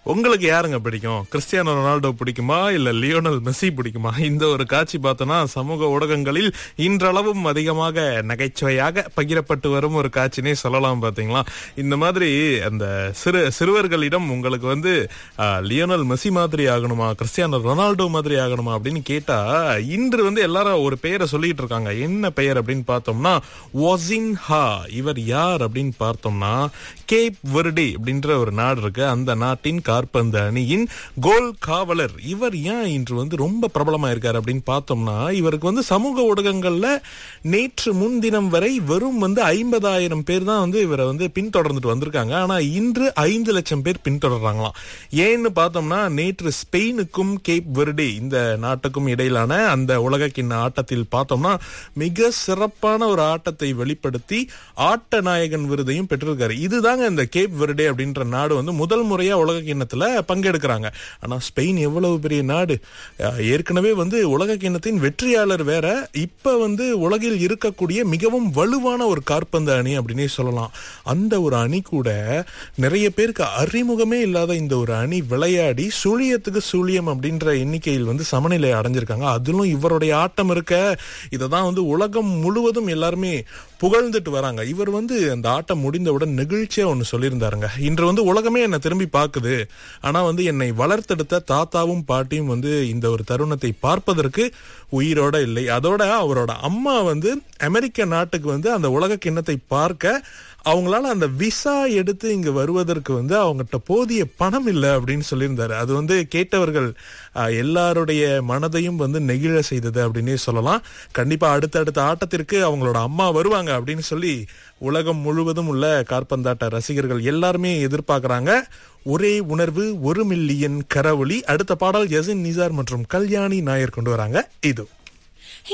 உங்களுக்கு யாருங்க பிடிக்கும் கிறிஸ்டியானோ ரொனால்டோ பிடிக்குமா இல்ல லியோனல் மெஸ்ஸி பிடிக்குமா இந்த ஒரு காட்சி பார்த்தோம்னா சமூக ஊடகங்களில் இன்றளவும் அதிகமாக நகைச்சுவையாக பகிரப்பட்டு வரும் ஒரு காட்சினே சொல்லலாம் பாத்தீங்களா இந்த மாதிரி அந்த சிறு சிறுவர்களிடம் உங்களுக்கு வந்து ஆ, லியோனல் மெஸ்ஸி மாதிரி ஆகணுமா கிறிஸ்டியானோ ரொனால்டோ மாதிரி ஆகணுமா அப்படின்னு கேட்டா இன்று வந்து எல்லாரும் ஒரு பெயரை சொல்லிட்டு இருக்காங்க என்ன பெயர் அப்படின்னு பார்த்தோம்னா ஒசின் ஹா இவர் யார் அப்படின்னு பார்த்தோம்னா கேப் வெர்டி அப்படின்ற ஒரு நாடு இருக்கு அந்த நாட்டின் காற்பந்து அணியின் கோல் காவலர் இவர் ஏன் இன்று வந்து ரொம்ப பிரபலமா இருக்காரு அப்படின்னு பார்த்தோம்னா இவருக்கு வந்து சமூக ஊடகங்கள்ல நேற்று முன்தினம் வரை வெறும் வந்து ஐம்பதாயிரம் பேர் தான் வந்து இவரை வந்து பின்தொடர்ந்துட்டு வந்திருக்காங்க ஆனா இன்று ஐந்து லட்சம் பேர் பின்தொடர்றாங்களாம் ஏன்னு பார்த்தோம்னா நேற்று ஸ்பெயினுக்கும் கேப் வெர்டி இந்த நாட்டுக்கும் இடையிலான அந்த உலகக்கிண்ண ஆட்டத்தில் பார்த்தோம்னா மிக சிறப்பான ஒரு ஆட்டத்தை வெளிப்படுத்தி ஆட்ட நாயகன் விருதையும் பெற்றிருக்காரு இதுதாங்க இந்த கேப் வெர்டே அப்படின்ற நாடு வந்து முதல் முறையா உலக கிண்ணத்துல பங்கெடுக்கிறாங்க ஆனா ஸ்பெயின் எவ்வளவு பெரிய நாடு அஹ் ஏற்கனவே வந்து உலக கிண்ணத்தின் வெற்றியாளர் வேற இப்ப வந்து உலகில் இருக்கக்கூடிய மிகவும் வலுவான ஒரு காற்பந்து அணி அப்படின்னே சொல்லலாம் அந்த ஒரு அணி கூட நிறைய பேருக்கு அறிமுகமே இல்லாத இந்த ஒரு அணி விளையாடி சுழியத்துக்கு சுழியம் அப்படின்ற எண்ணிக்கையில் வந்து சமநிலை அடைஞ்சிருக்காங்க அதிலும் இவருடைய ஆட்டம் இருக்க இதை தான் வந்து உலகம் முழுவதும் எல்லாருமே புகழ்ந்துட்டு வராங்க இவர் வந்து அந்த ஆட்டம் முடிந்தவுடன் நெகிழ்ச்சியா ஒன்னு சொல்லியிருந்தாருங்க இன்று வந்து உலகமே என்னை திரும்பி பார்க்குது ஆனா வந்து என்னை வளர்த்தெடுத்த தாத்தாவும் பாட்டியும் வந்து இந்த ஒரு தருணத்தை பார்ப்பதற்கு உயிரோட இல்லை அதோட அவரோட அம்மா வந்து அமெரிக்க நாட்டுக்கு வந்து அந்த உலக கிண்ணத்தை பார்க்க அவங்களால அந்த விசா எடுத்து இங்க வருவதற்கு வந்து அவங்ககிட்ட போதிய பணம் இல்லை அப்படின்னு சொல்லியிருந்தாரு அது வந்து கேட்டவர்கள் ஆஹ், எல்லாருடைய மனதையும் வந்து நெகிழ செய்தது அப்படின்னே சொல்லலாம் கண்டிப்பா அடுத்தடுத்த ஆட்டத்திற்கு அவங்களோட அம்மா வருவாங்க அப்படின்னு சொல்லி உலகம் முழுவதும் உள்ள காற்பந்தாட்ட ரசிகர்கள் எல்லாருமே எதிர்பார்க்கறாங்க ஒரே உணர்வு ஒரு மில்லியன் கரவொலி அடுத்த பாடல் யசின் நிசார் மற்றும் கல்யாணி நாயர் கொண்டு வராங்க இது